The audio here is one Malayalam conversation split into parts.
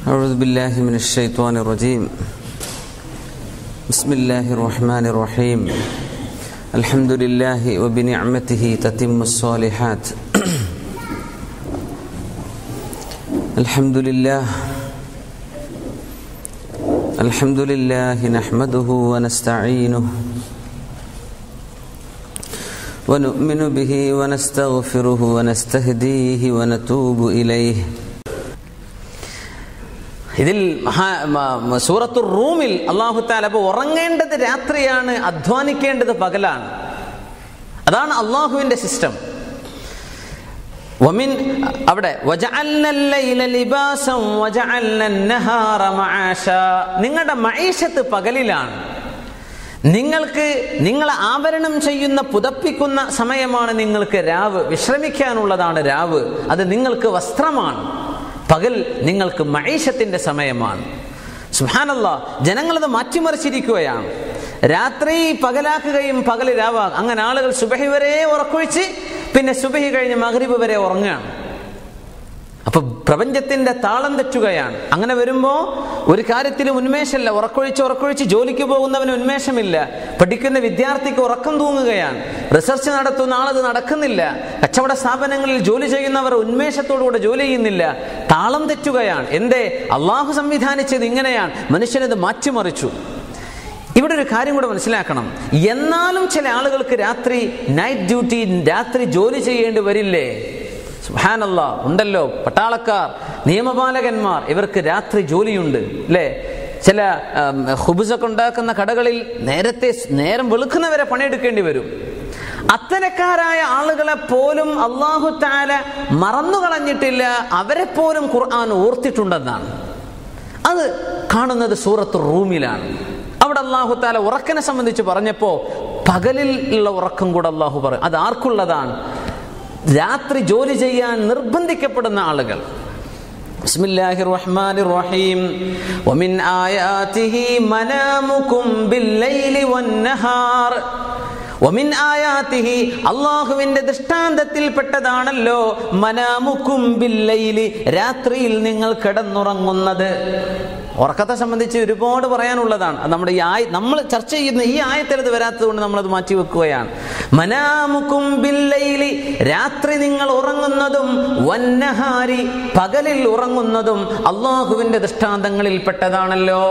أعوذ بالله من الشيطان الرجيم بسم الله الرحمن الرحيم الحمد لله وبنعمته تتم الصالحات الحمد لله الحمد لله نحمده ونستعينه ونؤمن به ونستغفره ونستهديه ونتوب إليه ഇതിൽ മഹാ മ- സൂറത്തു റൂമിൽ അള്ളാഹു താല അപ്പൊ ഉറങ്ങേണ്ടത് രാത്രിയാണ് അധ്വാനിക്കേണ്ടത് പകലാണ് അതാണ് അള്ളാഹുവിന്റെ സിസ്റ്റം വമിൻ അവിടെ വജഅൽന الليل لباسا وجعلنا النهار معاشا നിങ്ങളുടെ മൈഷത്ത് പകലിലാണ് നിങ്ങൾക്ക് നിങ്ങളെ ആവരണം ചെയ്യുന്ന പുതപ്പിക്കുന്ന സമയമാണ് നിങ്ങൾക്ക് രാവ് വിശ്രമിക്കാനുള്ളതാണ് രാവ് അത് നിങ്ങൾക്ക് വസ്ത്രമാണ് പകൽ നിങ്ങൾക്ക് മൈഷത്തിന്റെ സമയമാണ് സുഹാനല്ല ജനങ്ങളത് മാറ്റിമറിച്ചിരിക്കുകയാണ് രാത്രി പകലാക്കുകയും പകൽ രാവാകും അങ്ങനെ ആളുകൾ സുബഹി വരെ ഉറക്കൊഴിച്ച് പിന്നെ സുബഹി കഴിഞ്ഞ് മഗ്രിബ് വരെ ഉറങ്ങുകയാണ് അപ്പൊ പ്രപഞ്ചത്തിന്റെ താളം തെറ്റുകയാണ് അങ്ങനെ വരുമ്പോ ഒരു കാര്യത്തിലും ഉന്മേഷമല്ല ഉറക്കൊഴിച്ച് ഉറക്കൊഴിച്ച് ജോലിക്ക് പോകുന്നവന് ഉന്മേഷമില്ല പഠിക്കുന്ന വിദ്യാർത്ഥിക്ക് ഉറക്കം തൂങ്ങുകയാണ് റിസർച്ച് നടത്തുന്ന ആളത് നടക്കുന്നില്ല കച്ചവട സ്ഥാപനങ്ങളിൽ ജോലി ചെയ്യുന്നവർ ഉന്മേഷത്തോടുകൂടെ ജോലി ചെയ്യുന്നില്ല താളം തെറ്റുകയാണ് എന്തേ അള്ളാഹു സംവിധാനിച്ചത് ഇങ്ങനെയാണ് മനുഷ്യനത് മാറ്റിമറിച്ചു ഇവിടെ ഒരു കാര്യം കൂടെ മനസ്സിലാക്കണം എന്നാലും ചില ആളുകൾക്ക് രാത്രി നൈറ്റ് ഡ്യൂട്ടി രാത്രി ജോലി ചെയ്യേണ്ടി വരില്ലേ സുഹാനല്ല ഉണ്ടല്ലോ പട്ടാളക്കാർ നിയമപാലകന്മാർ ഇവർക്ക് രാത്രി ജോലിയുണ്ട് അല്ലേ ചില ഹുബുസൊക്കെ ഉണ്ടാക്കുന്ന കടകളിൽ നേരത്തെ നേരം വെളുക്കുന്നവരെ പണിയെടുക്കേണ്ടി വരും അത്തരക്കാരായ ആളുകളെ പോലും അള്ളാഹു താല മറന്നു കളഞ്ഞിട്ടില്ല അവരെ പോലും ഖുർആൻ ഓർത്തിട്ടുണ്ടെന്നാണ് അത് കാണുന്നത് സൂറത്ത് റൂമിലാണ് അവിടെ അള്ളാഹു താല ഉറക്കനെ സംബന്ധിച്ച് പറഞ്ഞപ്പോ പകലിൽ ഉള്ള ഉറക്കം കൂടെ അള്ളാഹു പറയും അത് ആർക്കുള്ളതാണ് രാത്രി ജോലി ചെയ്യാൻ നിർബന്ധിക്കപ്പെടുന്ന ആളുകൾ بسم الله الرحمن الرحيم ومن آياته منامكم بالليل والنهار ومن آياته അള്ളാഹുവിന്റെ ദൃഷ്ടാന്തത്തിൽപ്പെട്ടതാണല്ലോ മനാമുക്കും ബില്ലയില് രാത്രിയിൽ നിങ്ങൾ കിടന്നുറങ്ങുന്നത് ഉറക്കത്തെ സംബന്ധിച്ച് ഒരുപാട് പറയാനുള്ളതാണ് അത് നമ്മുടെ ഈ ആയ നമ്മൾ ചർച്ച ചെയ്യുന്ന ഈ ആയത്തിൽ അത് വരാത്തത് കൊണ്ട് നമ്മളത് മാറ്റി വെക്കുകയാണ് മനാമുക്കും ബില്ലയില് രാത്രി നിങ്ങൾ ഉറങ്ങുന്നതും വന്നഹാരി പകലിൽ ഉറങ്ങുന്നതും അള്ളാഹുവിന്റെ ദൃഷ്ടാന്തങ്ങളിൽ പെട്ടതാണല്ലോ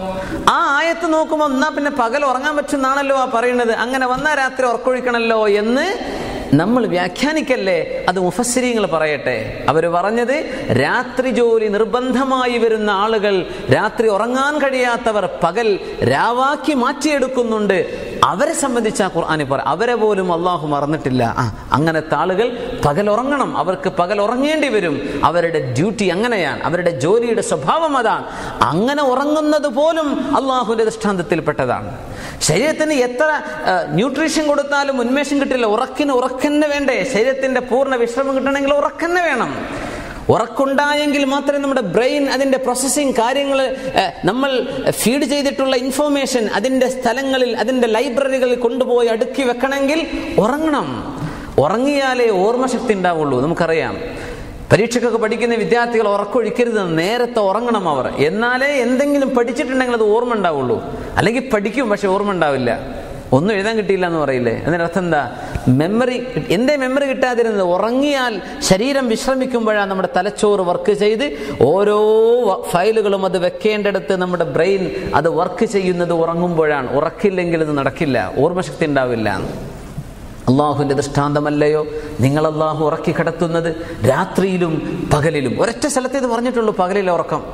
ആ ആയത്ത് നോക്കുമ്പോൾ എന്നാ പിന്നെ പകൽ ഉറങ്ങാൻ പറ്റുന്നാണല്ലോ ആ പറയുന്നത് അങ്ങനെ വന്നാൽ രാത്രി ഉറക്കൊഴിക്കണല്ലോ എന്ന് നമ്മൾ വ്യാഖ്യാനിക്കല്ലേ അത് മുഫസ്സിരിങ്ങൾ പറയട്ടെ അവർ പറഞ്ഞത് രാത്രി ജോലി നിർബന്ധമായി വരുന്ന ആളുകൾ രാത്രി ഉറങ്ങാൻ കഴിയാത്തവർ പകൽ രാവാക്കി മാറ്റിയെടുക്കുന്നുണ്ട് അവരെ സംബന്ധിച്ച് ആ ഖുർആാനി പറ അവരെ പോലും അള്ളാഹു മറന്നിട്ടില്ല ആ അങ്ങനത്തെ ആളുകൾ പകൽ ഉറങ്ങണം അവർക്ക് പകൽ ഉറങ്ങേണ്ടി വരും അവരുടെ ഡ്യൂട്ടി അങ്ങനെയാണ് അവരുടെ ജോലിയുടെ സ്വഭാവം അതാണ് അങ്ങനെ ഉറങ്ങുന്നത് പോലും അള്ളാഹുവിന്റെ ദൃഷ്ടാന്തത്തിൽപ്പെട്ടതാണ് ശരീരത്തിന് എത്ര ന്യൂട്രീഷൻ കൊടുത്താലും ഉന്മേഷം കിട്ടില്ല ഉറക്കിന് ഉറക്കന്നെ വേണ്ടേ ശരീരത്തിന്റെ പൂർണ്ണ വിശ്രമം കിട്ടണമെങ്കിൽ ഉറക്കന്നെ വേണം ഉറക്കുണ്ടായെങ്കിൽ മാത്രമേ നമ്മുടെ ബ്രെയിൻ അതിന്റെ പ്രോസസ്സിങ് കാര്യങ്ങൾ നമ്മൾ ഫീഡ് ചെയ്തിട്ടുള്ള ഇൻഫോർമേഷൻ അതിന്റെ സ്ഥലങ്ങളിൽ അതിന്റെ ലൈബ്രറികളിൽ കൊണ്ടുപോയി അടുക്കി വെക്കണമെങ്കിൽ ഉറങ്ങണം ഉറങ്ങിയാലേ ഓർമ്മശക്തി ഉണ്ടാവുള്ളൂ നമുക്കറിയാം പരീക്ഷയ്ക്കൊക്കെ പഠിക്കുന്ന വിദ്യാർത്ഥികൾ ഉറക്കൊഴിക്കരുത് നേരത്തെ ഉറങ്ങണം അവർ എന്നാലേ എന്തെങ്കിലും പഠിച്ചിട്ടുണ്ടെങ്കിൽ അത് ഓർമ്മ ഉണ്ടാവുള്ളൂ അല്ലെങ്കിൽ പഠിക്കും പക്ഷെ ഓർമ്മ ഉണ്ടാവില്ല ഒന്നും എഴുതാൻ കിട്ടിയില്ല എന്ന് പറയില്ലേ അതിന്റെ അർത്ഥം എന്താ മെമ്മറി എന്തേ മെമ്മറി കിട്ടാതിരുന്നത് ഉറങ്ങിയാൽ ശരീരം വിശ്രമിക്കുമ്പോഴാണ് നമ്മുടെ തലച്ചോറ് വർക്ക് ചെയ്ത് ഓരോ വ- ഫയലുകളും അത് വെക്കേണ്ടടുത്ത് നമ്മുടെ ബ്രെയിൻ അത് വർക്ക് ചെയ്യുന്നത് ഉറങ്ങുമ്പോഴാണ് ഉറക്കില്ലെങ്കിൽ ഇത് നടക്കില്ല ഓർമ്മശക്തി ഉണ്ടാവില്ല അള്ളാഹുവിന്റെ ദൃഷ്ടാന്തമല്ലയോ നിങ്ങൾ അള്ളാഹു ഉറക്കി കിടത്തുന്നത് രാത്രിയിലും പകലിലും ഒരൊറ്റ സ്ഥലത്ത് ഇത് പറഞ്ഞിട്ടുള്ളൂ പകലിലെ ഉറക്കം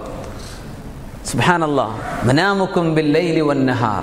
സുബാനല്ലാ മനാമുക്കും ബില്ലൈലി വന്നഹാർ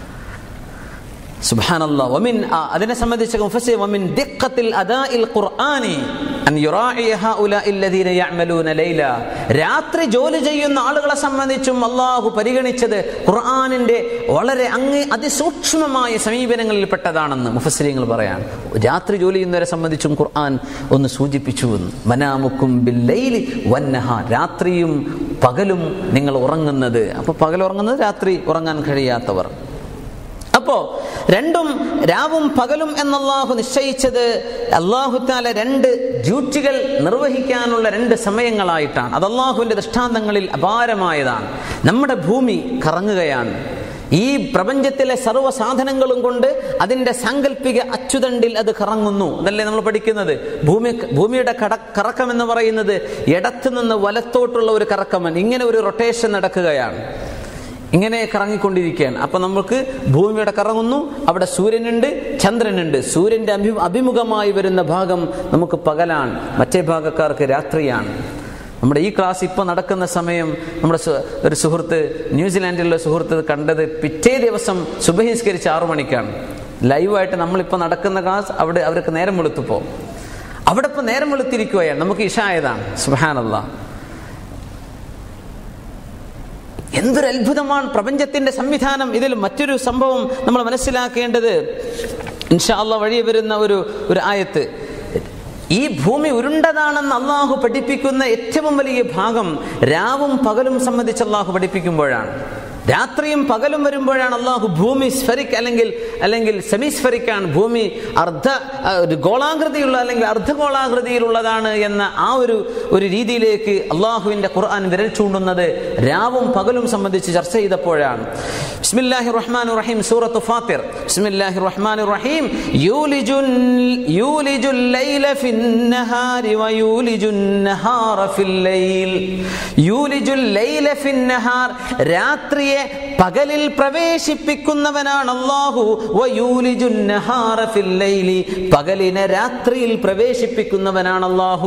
സുബ്ഹാനല്ലാ വമിൻ ആ, അതിനെ സംബന്ധിച്ച് മുഫസ്സിർ വമിൻ ദിഖത്തിൽ അദാഇൽ ഖുർആനി അൻ യുറാഇ ഹഉലാഇ അല്ലദീന യഅമലൂന ലൈല രാത്രി ജോലി ചെയ്യുന്ന ആളുകളെ സംബന്ധിച്ചും അല്ലാഹു പരിഗണിച്ചത് ഖുർആനിന്റെ വളരെ അങ്ങ് അതിസൂക്ഷ്മമായ സമീപനങ്ങളിൽ പെട്ടതാണെന്ന് മുഫസ്സിരിങ്ങൾ പറയാൻ രാത്രി ജോലി ചെയ്യുന്നവരെ സംബന്ധിച്ചും ഖുർആൻ ഒന്ന് സൂചിപ്പിച്ചു എന്ന് മനാമുക്കും ബില്ലൈലി വന്നഹ രാത്രിയും പകലും നിങ്ങൾ ഉറങ്ങുന്നത് അപ്പോൾ പകൽ ഉറങ്ങുന്നത് രാത്രി ഉറങ്ങാൻ കഴിയാത്തവർ അപ്പോ രണ്ടും രാവും പകലും എന്നല്ലാഹു നിശ്ചയിച്ചത് അള്ളാഹു താല രണ്ട് ഡ്യൂട്ടികൾ നിർവഹിക്കാനുള്ള രണ്ട് സമയങ്ങളായിട്ടാണ് അത് അള്ളാഹുവിൻ്റെ ദൃഷ്ടാന്തങ്ങളിൽ അപാരമായതാണ് നമ്മുടെ ഭൂമി കറങ്ങുകയാണ് ഈ പ്രപഞ്ചത്തിലെ സർവ്വ സാധനങ്ങളും കൊണ്ട് അതിൻ്റെ സാങ്കല്പിക അച്ചുതണ്ടിൽ അത് കറങ്ങുന്നു അതല്ലേ നമ്മൾ പഠിക്കുന്നത് ഭൂമി ഭൂമിയുടെ കട കറക്കം എന്ന് പറയുന്നത് ഇടത്തു നിന്ന് വലത്തോട്ടുള്ള ഒരു കറക്കമൻ ഇങ്ങനെ ഒരു റൊട്ടേഷൻ നടക്കുകയാണ് ഇങ്ങനെ കറങ്ങിക്കൊണ്ടിരിക്കുകയാണ് അപ്പൊ നമുക്ക് ഭൂമിയുടെ കറങ്ങുന്നു അവിടെ സൂര്യനുണ്ട് ചന്ദ്രനുണ്ട് സൂര്യന്റെ അഭി അഭിമുഖമായി വരുന്ന ഭാഗം നമുക്ക് പകലാണ് മറ്റേ ഭാഗക്കാർക്ക് രാത്രിയാണ് നമ്മുടെ ഈ ക്ലാസ് ഇപ്പോൾ നടക്കുന്ന സമയം നമ്മുടെ സു- ഒരു സുഹൃത്ത് ന്യൂസിലാൻഡിലുള്ള സുഹൃത്ത് കണ്ടത് പിറ്റേ ദിവസം സുബഹിസ്കരിച്ച് ആറു മണിക്കാണ് ലൈവായിട്ട് നമ്മളിപ്പോൾ നടക്കുന്ന ക്ലാസ് അവിടെ അവർക്ക് നേരം വെളുത്തുപ്പോ അവിടെ ഇപ്പോൾ നേരം വെളുത്തിരിക്കുകയാണ് നമുക്ക് ഇഷായതാണ് സുഹാനല്ല എന്തൊരു അത്ഭുതമാണ് പ്രപഞ്ചത്തിന്റെ സംവിധാനം ഇതിൽ മറ്റൊരു സംഭവം നമ്മൾ മനസ്സിലാക്കേണ്ടത് ഇൻഷാ അള്ളാഹ് വഴി വരുന്ന ഒരു ഒരു ആയത്ത് ഈ ഭൂമി ഉരുണ്ടതാണെന്ന് അള്ളാഹു പഠിപ്പിക്കുന്ന ഏറ്റവും വലിയ ഭാഗം രാവും പകലും സംബന്ധിച്ച് അള്ളാഹു പഠിപ്പിക്കുമ്പോഴാണ് രാത്രിയും പകലും വരുമ്പോഴാണ് അള്ളാഹു ഭൂമി സ്ഫെറിക് അല്ലെങ്കിൽ അല്ലെങ്കിൽ സെമി സ്ഫെറിക്കാണ് ഭൂമി അർദ്ധ ആ, ഒരു ഗോളാകൃതിയുള്ള അല്ലെങ്കിൽ അർദ്ധഗോളാകൃതിയിലുള്ളതാണ് എന്ന ആ ഒരു ഒരു രീതിയിലേക്ക് അള്ളാഹുവിന്റെ ഖുർആൻ വിരൽ ചൂണ്ടുന്നത് രാവും പകലും സംബന്ധിച്ച് ചർച്ച ചെയ്തപ്പോഴാണ് ബിസ്മില്ലാഹി റഹ്മാൻ റഹീം സൂറത്ത് ഫാത്തിർ ബിസ്മില്ലാഹി റഹ്മാൻ റഹീം യൂലിജുൽ യൂലിജുൽ ലൈല ഫിൻ നഹാരി വയൂലിജുൻ നഹാറ ഫിൽ ലൈൽ യൂലിജുൽ ലൈല ഫിൻ നഹാർ രാത്രിയെ പകലിൽ പ്രവേശിപ്പിക്കുന്നവനാണ് അല്ലാഹു വയൂലിജുൻ നഹാറ ഫിൽ ലൈലി പകലിനെ രാത്രിയിൽ പ്രവേശിപ്പിക്കുന്നവനാണ് അല്ലാഹു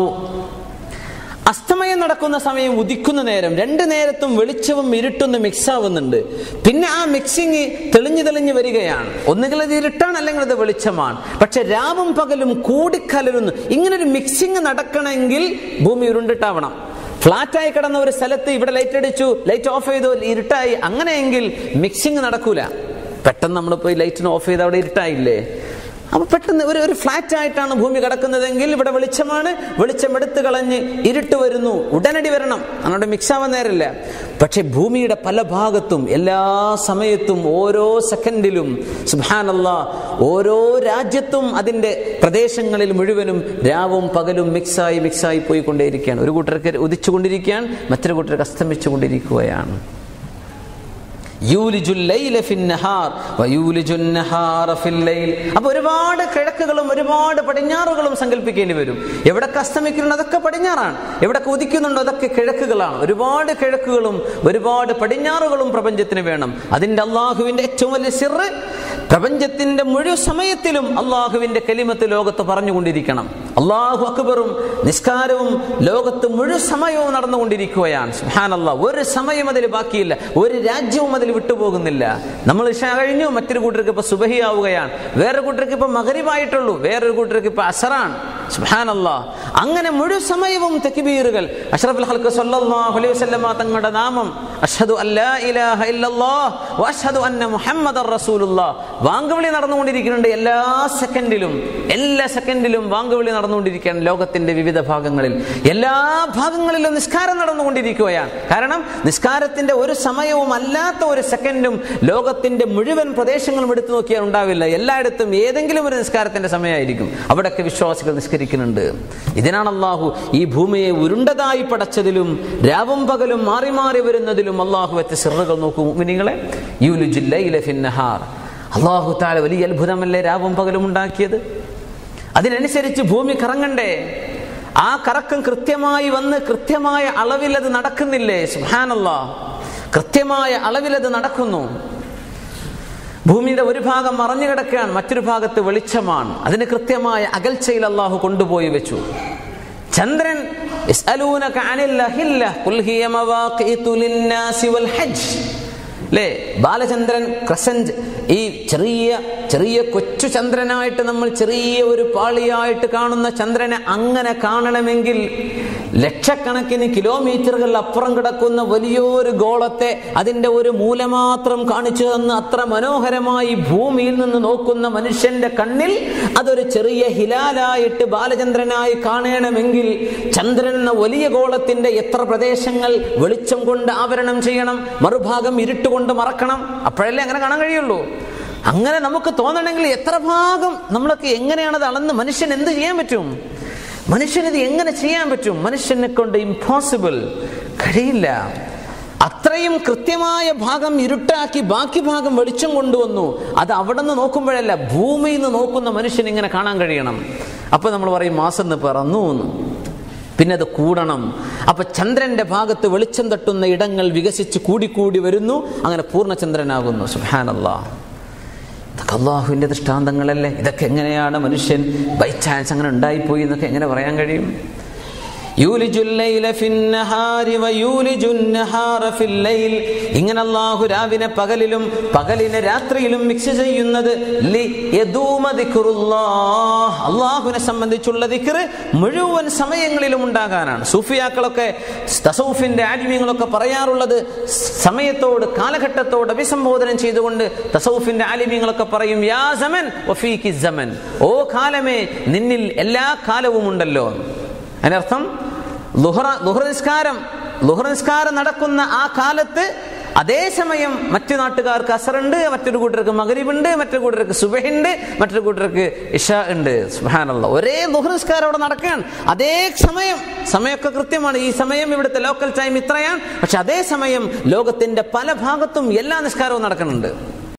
അസ്തമയം നടക്കുന്ന സമയം ഉദിക്കുന്ന നേരം രണ്ട് നേരത്തും വെളിച്ചവും ഇരുട്ടൊന്ന് മിക്സ് ആവുന്നുണ്ട് പിന്നെ ആ മിക്സിങ് തെളിഞ്ഞു തെളിഞ്ഞു വരികയാണ് ഒന്നുകിൽ അത് ഇരുട്ടാണ് അല്ലെങ്കിൽ അത് വെളിച്ചമാണ് പക്ഷെ രാവും പകലും കൂടിക്കലരുന്നു ഇങ്ങനൊരു മിക്സിങ് നടക്കണമെങ്കിൽ ഭൂമി ഉരുണ്ടിട്ടാവണം ഫ്ലാറ്റായി കിടന്ന ഒരു സ്ഥലത്ത് ഇവിടെ ലൈറ്റ് അടിച്ചു ലൈറ്റ് ഓഫ് ചെയ്തു ഇരുട്ടായി അങ്ങനെയെങ്കിൽ മിക്സിങ് നടക്കൂല പെട്ടെന്ന് നമ്മൾ പോയി ലൈറ്റിന് ഓഫ് ചെയ്ത് അവിടെ ഇരുട്ടായില്ലേ അപ്പൊ പെട്ടെന്ന് ഒരു ഒരു ഫ്ലാറ്റ് ആയിട്ടാണ് ഭൂമി കിടക്കുന്നതെങ്കിൽ ഇവിടെ വെളിച്ചമാണ് വെളിച്ചം എടുത്തു കളഞ്ഞ് ഇരുട്ട് വരുന്നു ഉടനടി വരണം അങ്ങോട്ട് മിക്സ് ആവാൻ നേരമില്ല പക്ഷെ ഭൂമിയുടെ പല ഭാഗത്തും എല്ലാ സമയത്തും ഓരോ സെക്കൻഡിലും സുബാനല്ല ഓരോ രാജ്യത്തും അതിന്റെ പ്രദേശങ്ങളിൽ മുഴുവനും രാവും പകലും മിക്സായി മിക്സായി പോയിക്കൊണ്ടേയിരിക്കുകയാണ് ഒരു കൂട്ടർക്ക് ഉദിച്ചുകൊണ്ടിരിക്കുകയാണ് മറ്റൊരു കൂട്ടർക്ക് അസ്തമിച്ചുകൊണ്ടിരിക്കുകയാണ് യൂലിജുൽ ലൈല ഫിൻ നഹാർ വയൂലിജുൻ നഹാറ ഫിൽ ലൈൽ അപ്പോൾ ഒരുപാട് കിഴക്കുകളും ഒരുപാട് പടിഞ്ഞാറുകളും സങ്കല്പിക്കേണ്ടി വരും എവിടൊക്കെ അസ്തമിക്കുന്നുണ്ട് അതൊക്കെ പടിഞ്ഞാറാണ് എവിടൊക്കെ ഉദിക്കുന്നുണ്ടോ അതൊക്കെ കിഴക്കുകളാണ് ഒരുപാട് കിഴക്കുകളും ഒരുപാട് പടിഞ്ഞാറുകളും പ്രപഞ്ചത്തിന് വേണം അതിന്റെ അള്ളാഹുവിന്റെ ഏറ്റവും വലിയ സിറ് പ്രപഞ്ചത്തിന്റെ മുഴുവൻ സമയത്തിലും അള്ളാഹുവിന്റെ കലിമത്ത് ലോകത്ത് പറഞ്ഞുകൊണ്ടിരിക്കണം അള്ളാഹു അക്ബറും നിസ്കാരവും ലോകത്ത് മുഴുവൻ സമയവും നടന്നുകൊണ്ടിരിക്കുകയാണ് സുഹാനല്ല ഒരു സമയം അതിൽ ബാക്കിയില്ല ഒരു രാജ്യവും അതിൽ വിട്ടുപോകുന്നില്ല നമ്മൾ ഇഷ കഴിഞ്ഞു മറ്റൊരു കൂട്ടർക്ക് ഇപ്പൊ സുബഹിയാവുകയാണ് വേറൊരു കൂട്ടർക്ക് ഇപ്പൊ മകരിവായിട്ടുള്ളൂ വേറൊരു കൂട്ടർക്ക് ഇപ്പൊ അസറാണ് സുഹാനല്ല അങ്ങനെ മുഴുവൻ സമയവും തെക്കിബീറുകൾ അഷ്റഫുൽ ഹൽക്ക് സല്ലല്ലാഹു അലൈഹി വസല്ലമ തങ്ങളുടെ നാമം അഷ്ഹദു അല്ലാ ഇലാഹ ഇല്ലല്ലാഹ് വഅഷ്ഹദു അന്ന മുഹമ്മദർ റസൂലുള്ളാഹ് വാങ്കുവിളി നടന്നുകൊണ്ടിരിക്കുന്നുണ്ട് എല്ലാ സെക്കൻഡിലും എല്ലാ സെക്കൻഡിലും വാങ്കുവിളി നടന്നുകൊണ്ടിരിക്കുകയാണ് ലോകത്തിന്റെ വിവിധ ഭാഗങ്ങളിൽ എല്ലാ ഭാഗങ്ങളിലും നിസ്കാരം നടന്നുകൊണ്ടിരിക്കുകയാണ് കാരണം നിസ്കാരത്തിന്റെ ഒരു സമയവും അല്ലാത്ത ഒരു സെക്കൻഡും ലോകത്തിന്റെ മുഴുവൻ പ്രദേശങ്ങളും എടുത്തു നോക്കിയാൽ ഉണ്ടാവില്ല എല്ലായിടത്തും ഏതെങ്കിലും ഒരു നിസ്കാരത്തിന്റെ സമയമായിരിക്കും അവിടെയൊക്കെ വിശ്വാസികൾ നിസ്കരിക്കുന്നുണ്ട് ഇതിനാണ് അള്ളാഹു ഈ ഭൂമിയെ ഉരുണ്ടതായി പടച്ചതിലും രാവും പകലും മാറി മാറി വരുന്നതിലും അള്ളാഹു വെച്ച സിറുകൾ നോക്കൂ മിനിങ്ങളെ യുലുജില്ലയിലെ ഫിന്നഹാർ അള്ളാഹു താല വലിയ അത്ഭുതമല്ലേ രാവും പകലും ഉണ്ടാക്കിയത് അതിനനുസരിച്ച് ഭൂമി കറങ്ങണ്ടേ ആ കറക്കം കൃത്യമായി വന്ന് കൃത്യമായ അളവിൽ അത് നടക്കുന്നില്ലേ സുഹാനല്ല കൃത്യമായ അളവിൽ അത് നടക്കുന്നു ഭൂമിയുടെ ഒരു ഭാഗം മറഞ്ഞു കിടക്കുകയാണ് മറ്റൊരു ഭാഗത്ത് വെളിച്ചമാണ് അതിന് കൃത്യമായ അകൽച്ചയിൽ അള്ളാഹു കൊണ്ടുപോയി വെച്ചു ചന്ദ്രൻ يسألونك عن الأهلة قل هي مواقيت للناس والحج അല്ലേ ബാലചന്ദ്രൻ ക്രസന്റ് ഈ ചെറിയ ചെറിയ കൊച്ചു ചന്ദ്രനായിട്ട് നമ്മൾ ചെറിയ ഒരു പാളിയായിട്ട് കാണുന്ന ചന്ദ്രനെ അങ്ങനെ കാണണമെങ്കിൽ ലക്ഷക്കണക്കിന് കിലോമീറ്ററുകൾ അപ്പുറം കിടക്കുന്ന വലിയൊരു ഗോളത്തെ അതിന്റെ ഒരു മൂല മാത്രം കാണിച്ചു തന്ന് അത്ര മനോഹരമായി ഭൂമിയിൽ നിന്ന് നോക്കുന്ന മനുഷ്യന്റെ കണ്ണിൽ അതൊരു ചെറിയ ഹിലാലായിട്ട് ബാലചന്ദ്രനായി കാണണമെങ്കിൽ ചന്ദ്രൻ എന്ന വലിയ ഗോളത്തിന്റെ എത്ര പ്രദേശങ്ങൾ വെളിച്ചം കൊണ്ട് ആവരണം ചെയ്യണം മറുഭാഗം ഇരുട്ടുകൊണ്ട് മറക്കണം അപ്പോഴല്ലേ അങ്ങനെ കാണാൻ കഴിയുള്ളൂ അങ്ങനെ നമുക്ക് തോന്നണമെങ്കിൽ എത്ര ഭാഗം നമ്മളൊക്കെ എങ്ങനെയാണത് അളന്ന് മനുഷ്യൻ എന്ത് ചെയ്യാൻ പറ്റും മനുഷ്യനിത് എങ്ങനെ ചെയ്യാൻ പറ്റും മനുഷ്യനെ കൊണ്ട് ഇമ്പോസിബിൾ കഴിയില്ല അത്രയും കൃത്യമായ ഭാഗം ഇരുട്ടാക്കി ബാക്കി ഭാഗം വെളിച്ചം കൊണ്ടുവന്നു അത് അവിടെ നിന്ന് നോക്കുമ്പോഴല്ല ഭൂമിയിൽ നിന്ന് നോക്കുന്ന മനുഷ്യൻ ഇങ്ങനെ കാണാൻ കഴിയണം അപ്പൊ നമ്മൾ പറയും മാസം എന്ന് പറന്നു എന്ന് പിന്നെ അത് കൂടണം അപ്പൊ ചന്ദ്രന്റെ ഭാഗത്ത് വെളിച്ചം തട്ടുന്ന ഇടങ്ങൾ വികസിച്ച് കൂടിക്കൂടി വരുന്നു അങ്ങനെ പൂർണ്ണചന്ദ്രനാകുന്നു സുഹാനല്ലാ ഇതൊക്കെ അള്ളാഹുവിന്റെ ദൃഷ്ടാന്തങ്ങളല്ലേ ഇതൊക്കെ എങ്ങനെയാണ് മനുഷ്യൻ ബൈ ചാൻസ് അങ്ങനെ ഉണ്ടായിപ്പോയി എന്നൊക്കെ എങ്ങനെ പറയാൻ കഴിയും ഇങ്ങനെ അള്ളാഹു രാവിനെ പകലിലും പകലിനെ രാത്രിയിലും മിക്സ് ചെയ്യുന്നത് അള്ളാഹുവിനെ സംബന്ധിച്ചുള്ള ദിക്കറ് മുഴുവൻ സമയങ്ങളിലും ഉണ്ടാകാനാണ് സൂഫിയാക്കളൊക്കെ തസൗഫിന്റെ ആലിമ്യങ്ങളൊക്കെ പറയാറുള്ളത് സമയത്തോട് കാലഘട്ടത്തോട് അഭിസംബോധനം ചെയ്തുകൊണ്ട് തസൗഫിന്റെ ആലിമ്യങ്ങളൊക്കെ പറയും യാ സമൻ സമൻ ഓ കാലമേ നിന്നിൽ എല്ലാ കാലവും ഉണ്ടല്ലോ അതിനർത്ഥം ലുഹറ ലുഹർ നിസ്കാരം ലുഹർ നിസ്കാരം നടക്കുന്ന ആ കാലത്ത് അതേസമയം മറ്റു നാട്ടുകാർക്ക് അസറുണ്ട് മറ്റൊരു കൂട്ടർക്ക് മകരിബുണ്ട് മറ്റൊരു കൂട്ടർക്ക് സുബഹിണ്ട് മറ്റൊരു കൂട്ടർക്ക് ഇഷ ഉണ്ട് സുഹാനുള്ള ഒരേ ലുഹർ നിസ്കാരം അവിടെ നടക്കുകയാണ് അതേ സമയം സമയമൊക്കെ കൃത്യമാണ് ഈ സമയം ഇവിടുത്തെ ലോക്കൽ ടൈം ഇത്രയാണ് പക്ഷെ അതേ സമയം ലോകത്തിന്റെ പല ഭാഗത്തും എല്ലാ നിസ്കാരവും നടക്കുന്നുണ്ട്